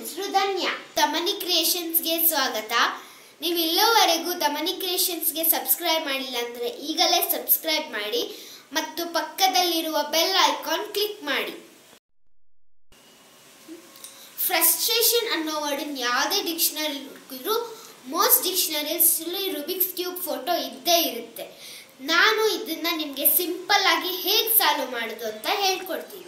ಹೆಸರು ಧನ್ಯ ತಮನಿ ಕ್ರಿಯೇಷನ್ಸ್ಗೆ ಸ್ವಾಗತ ನೀವು ಇಲ್ಲೋವರೆಗೂ ತಮನಿ ಕ್ರಿಯೇಷನ್ಸ್ಗೆ ಸಬ್ಸ್ಕ್ರೈಬ್ ಮಾಡಿಲ್ಲ ಅಂದರೆ ಈಗಲೇ ಸಬ್ಸ್ಕ್ರೈಬ್ ಮಾಡಿ ಮತ್ತು ಪಕ್ಕದಲ್ಲಿರುವ ಬೆಲ್ ಐಕಾನ್ ಕ್ಲಿಕ್ ಮಾಡಿ ಫ್ರಸ್ಟ್ರೇಷನ್ ಅನ್ನೋ ವರ್ಡನ್ ಯಾವುದೇ ಡಿಕ್ಷನರಿ ಹುಡುಕಿದ್ರು ಮೋಸ್ಟ್ ಡಿಕ್ಷನರೀಸಲ್ಲಿ ರುಬಿಕ್ಸ್ ಕ್ಯೂಬ್ ಫೋಟೋ ಇದ್ದೇ ಇರುತ್ತೆ ನಾನು ಇದನ್ನ ನಿಮಗೆ ಸಿಂಪಲ್ ಆಗಿ ಹೇಗೆ ಸಾಲ್ವ್ ಮಾಡೋದು ಅಂತ ಹೇಳ್ಕೊಡ್ತೀನಿ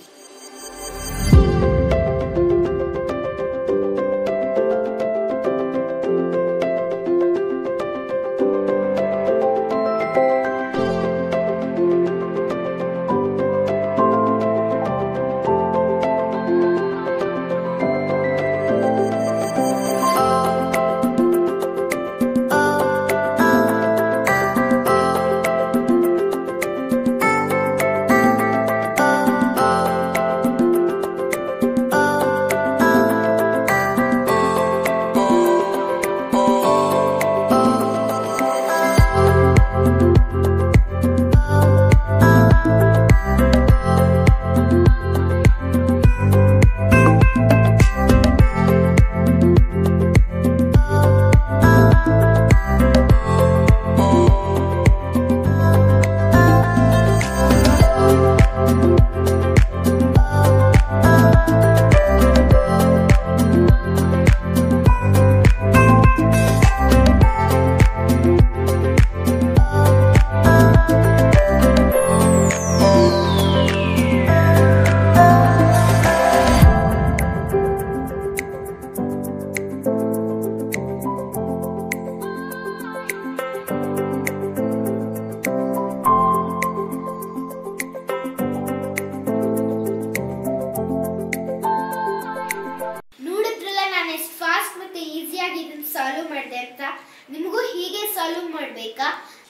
ನೋಡಿದ್ರಲ್ಲ ನಾನು ಎಷ್ಟು ಫಾಸ್ಟ್ ಮತ್ತೆ ಈಸಿಯಾಗಿ ಇದನ್ನ ಸಾಲ್ವ್ ಮಾಡಿದೆ ಅಂತ ನಿಮಗೂ ಹೀಗೆ ಸಾಲ್ವ್ ಮಾಡಬೇಕಾ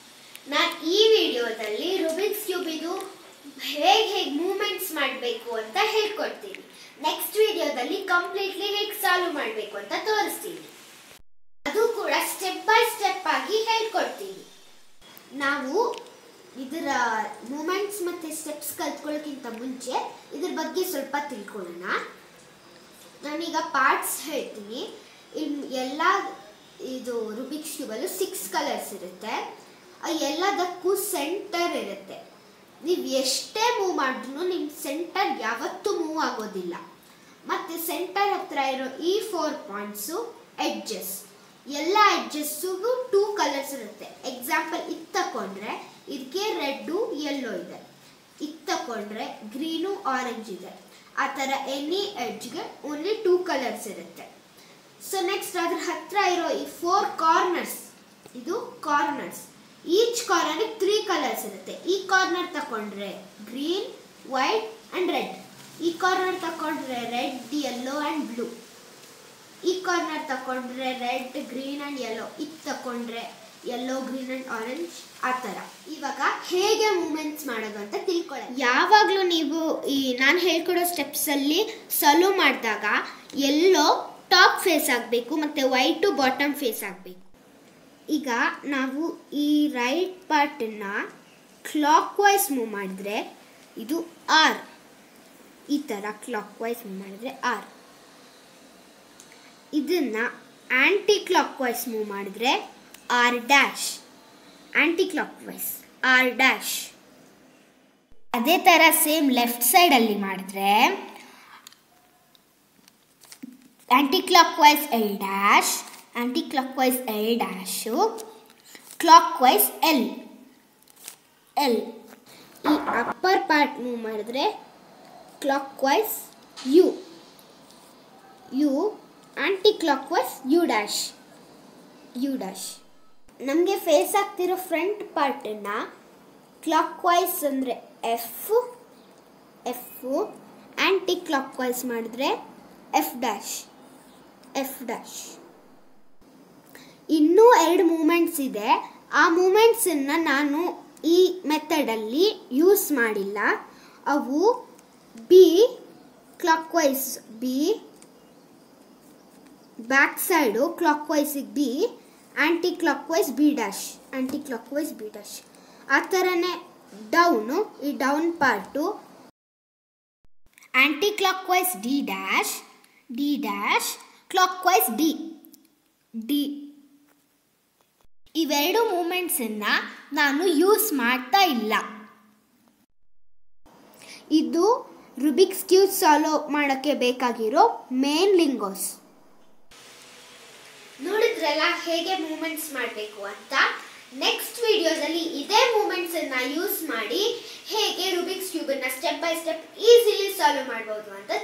ನಾನು ಈ ವಿಡಿಯೋದಲ್ಲಿ ರುಬಿಕ್ಸ್ ಕ್ಯೂಬ್ ಇದು ಹೇಗೆ ಹೇಗೆ ಮೂವ್ಮೆಂಟ್ಸ್ ಮಾಡಬೇಕು ಅಂತ ಹೇಳ್ಕೊಡ್ತೀನಿ ನೆಕ್ಸ್ಟ್ ವಿಡಿಯೋದಲ್ಲಿ ಕಂಪ್ಲೀಟ್ಲಿ ಹೇಗೆ ಸಾಲ್ವ್ ಮಾಡಬೇಕು ಅಂತ ತೋರಿಸ್ತೀನಿ ಅದು ಕೂಡ ಸ್ಟೆಪ್ ಬೈ ಸ್ಟೆಪ್ ಆಗಿ ಹೇಳ್ಕೊಡ್ತೀನಿ ನಾವು ಇದರ ಮೂಮೆಂಟ್ಸ್ ಮತ್ತೆ ಸ್ಟೆಪ್ಸ್ ಕಲ್ತ್ಕೊಳ್ಳೋಕ್ಕಿಂತ ಮುಂಚೆ ಇದ್ರ ಬಗ್ಗೆ ಸ್ವಲ್ಪ ತಿಳ್ಕೊಳ್ಳೋಣ ನಾನೀಗ ಪಾರ್ಟ್ಸ್ ಹೇಳ್ತೀನಿ ಇನ್ ಎಲ್ಲ ಇದು ರುಬಿಕ್ಸ್ ಕ್ಯೂಬಲ್ಲೂ ಸಿಕ್ಸ್ ಕಲರ್ಸ್ ಇರುತ್ತೆ ಆ ಎಲ್ಲದಕ್ಕೂ ಸೆಂಟರ್ ಇರುತ್ತೆ ನೀವು ಎಷ್ಟೇ ಮೂವ್ ಮಾಡಿದ್ರು ನಿಮ್ಮ ಸೆಂಟರ್ ಯಾವತ್ತೂ ಮೂವ್ ಆಗೋದಿಲ್ಲ ಮತ್ತು ಸೆಂಟರ್ ಹತ್ರ ಇರೋ ಈ ಫೋರ್ ಪಾಯಿಂಟ್ಸು ಎಡ್ಜಸ್ ಎಲ್ಲ ಎಡ್ಜಸ್ಸಿಗೂ ಟೂ ಕಲರ್ಸ್ ಇರುತ್ತೆ ಎಕ್ಸಾಂಪಲ್ ಇದು ತಗೊಂಡ್ರೆ ಇದಕ್ಕೆ ರೆಡ್ಡು ಯೆಲ್ಲೋ ಇದೆ ಇದು ತಗೊಂಡ್ರೆ ಗ್ರೀನು ಆರೆಂಜ್ ಇದೆ ಆ ಥರ ಎನಿ ಎಡ್ಜ್ಗೆ ಓನ್ಲಿ ಟೂ ಕಲರ್ಸ್ ಇರುತ್ತೆ ಸೊ ನೆಕ್ಸ್ಟ್ ಅದ್ರ ಹತ್ರ ಇರೋ ಈ ಫೋರ್ ಕಾರ್ನರ್ಸ್ ಇದು corners each corner three colours ಇರುತ್ತೆ ಈ ಕಾರ್ನರ್ ತಗೊಂಡ್ರೆ ಗ್ರೀನ್ ವೈಟ್ ಅಂಡ್ ರೆಡ್ ಈ ಕಾರ್ನರ್ ತಗೊಂಡ್ರೆ ರೆಡ್ ಯೆಲ್ಲೋ ಅಂಡ್ ಬ್ಲೂ ಈ ಕಾರ್ನರ್ ತಗೊಂಡ್ರೆ ರೆಡ್ ಗ್ರೀನ್ ಅಂಡ್ ಯೆಲ್ಲೋ ಇದು ತಗೊಂಡ್ರೆ ಯೆಲ್ಲೋ ಗ್ರೀನ್ ಅಂಡ್ ಆರೆಂಜ್ ಆ ಥರ ಇವಾಗ ಹೇಗೆ ಮೂಮೆಂಟ್ಸ್ ಮಾಡೋದು ಅಂತ ತಿಳ್ಕೊಳ್ಳಿ ಯಾವಾಗಲೂ ನೀವು ಈ ನಾನು ಹೇಳ್ಕೊಡೋ ಸ್ಟೆಪ್ಸಲ್ಲಿ ಸಾಲ್ವ್ ಮಾಡಿದಾಗ ಎಲ್ಲೋ ಟಾಪ್ ಫೇಸ್ ಆಗಬೇಕು ಮತ್ತು ವೈಟು ಬಾಟಮ್ ಫೇಸ್ ಆಗಬೇಕು ಈಗ ನಾವು ಈ ರೈಟ್ ಪಾರ್ಟನ್ನು ಕ್ಲಾಕ್ ವೈಸ್ ಮೂವ್ ಮಾಡಿದ್ರೆ ಇದು ಆರ್ ಈ ಥರ ಕ್ಲಾಕ್ ವೈಸ್ ಮೂವ್ ಮಾಡಿದ್ರೆ ಆರ್ ಇದನ್ನು ಆ್ಯಂಟಿ ಕ್ಲಾಕ್ ವೈಸ್ ಮೂವ್ ಮಾಡಿದ್ರೆ R dash anticlockwise R dash ಅದೇ ಥರ ಸೇಮ್ ಲೆಫ್ಟ್ ಸೈಡಲ್ಲಿ ಮಾಡಿದ್ರೆ clock wise L dash clock wise L dash clock wise L L ಈ upper part move ಮಾಡಿದ್ರೆ clock wise U U clock wise U dash U dash ನಮಗೆ face ಆಗ್ತಿರೋ front ಪಾರ್ಟನ್ನು clockwise ಅಂದರೆ F F anticlockwise ಮಾಡಿದ್ರೆ F dash F dash ಇನ್ನೂ ಎರಡು moments ಇದೆ ಆ ಮೂಮೆಂಟ್ಸನ್ನು ನಾನು ಈ ಮೆಥಡಲ್ಲಿ ಯೂಸ್ ಮಾಡಿಲ್ಲ ಅವು B clock wise B back side ಕ್ಲಾಕ್ ವೈಸಿಗೆ B clock wise B dash clock wise B dash ಆ ಥರನೇ ಡೌನು ಈ down part clock wise D dash D dash clock wise D D ಇವೆರಡು ಮೂಮೆಂಟ್ಸನ್ನು ನಾನು use ಮಾಡ್ತಾ ಇಲ್ಲ ಇದು ರುಬಿಕ್ಸ್ ಕ್ಯೂಬ್ ಸಾಲ್ವ್ ಮಾಡೋಕ್ಕೆ ಬೇಕಾಗಿರೋ ಮೇನ್ ಲಿಂಗೋಸ್ ನೋಡಿದ್ರಲ್ಲ ಹೇಗೆ ಮೂಮೆಂಟ್ಸ್ ಮಾಡಬೇಕು ಅಂತ ನೆಕ್ಸ್ಟ್ ವಿಡಿಯೋದಲ್ಲಿ ಇದೇ ಮೂಮೆಂಟ್ಸ್ ಅನ್ನ ಯೂಸ್ ಮಾಡಿ ಹೇಗೆ ರುಬಿಕ್ಸ್ ಕ್ಯೂಬ್ ಅನ್ನ step by step easily solve ಮಾಡಬಹುದು ಅಂತ